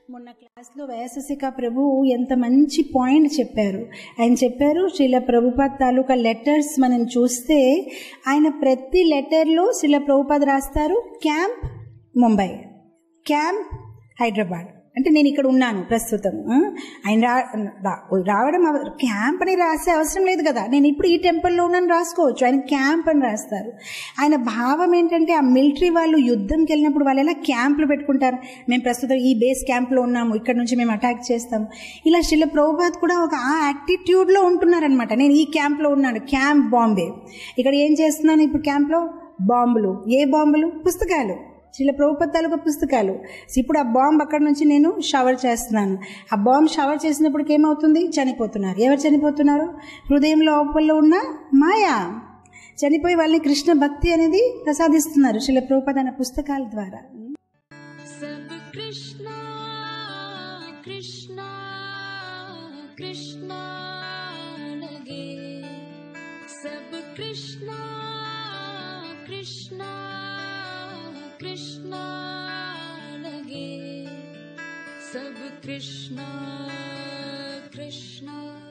మొన్న క్లాస్లో వేససిక ప్రభు ఎంత మంచి పాయింట్ చెప్పారు ఆయన చెప్పారు శిల ప్రభుపాద్ తాలూకా లెటర్స్ మనం చూస్తే ఆయన ప్రతి లెటర్లో శిల ప్రభుపాద్ రాస్తారు క్యాంప్ ముంబై క్యాంప్ హైదరాబాద్ అంటే నేను ఇక్కడ ఉన్నాను ప్రస్తుతం ఆ? ఆయన రా రా- రావడం అవ- క్యాంప్ అని రాసే అవసరం లేదు కదా నేను ఇప్పుడు ఈ టెంపుల్లో ఉన్నాను రాసుకోవచ్చు ఆయన క్యాంప్ అని రాస్తారు ఆయన భావం ఏంటంటే ఆ మిలిటరీ వాళ్ళు యుద్ధంకి వెళ్ళినప్పుడు వాళ్ళు ఎలా క్యాంపులు పెట్టుకుంటారు మేము ప్రస్తుతం ఈ బేస్ క్యాంప్లో ఉన్నాము ఇక్కడ నుంచి మేము అటాక్ చేస్తాము ఇలా శిల ప్రభుపాద్ కూడా ఒక ఆ యాటిట్యూడ్లో ఉంటున్నారనమాట నేను ఈ క్యాంప్లో ఉన్నాను క్యాంప్ బాంబే ఇక్కడ ఏం చేస్తున్నాను ఇప్పుడు క్యాంప్లో బాంబులు ఏ బాంబులు పుస్తకాలు శిల ప్రభుపత్ తాలూకా పుస్తకాలు ఇప్పుడు ఆ బాంబ్ అక్కడ నుంచి నేను షవర్ చేస్తున్నాను ఆ బాంబ్ షవర్ చేసినప్పటికి ఏమవుతుంది చనిపోతున్నారు ఎవరు చనిపోతున్నారు హృదయం లోపల ఉన్న మాయా చనిపోయి వాళ్ళని కృష్ణ భక్తి అనేది ప్రసాదిస్తున్నారు శిల ప్రభుపద్ అనే పుస్తకాల ద్వారా सब कृष्णा कृष्णा कृष्णा लगे सब कृष्णा कृष्णा कृष्णा लगे सब कृष्णा कृष्णा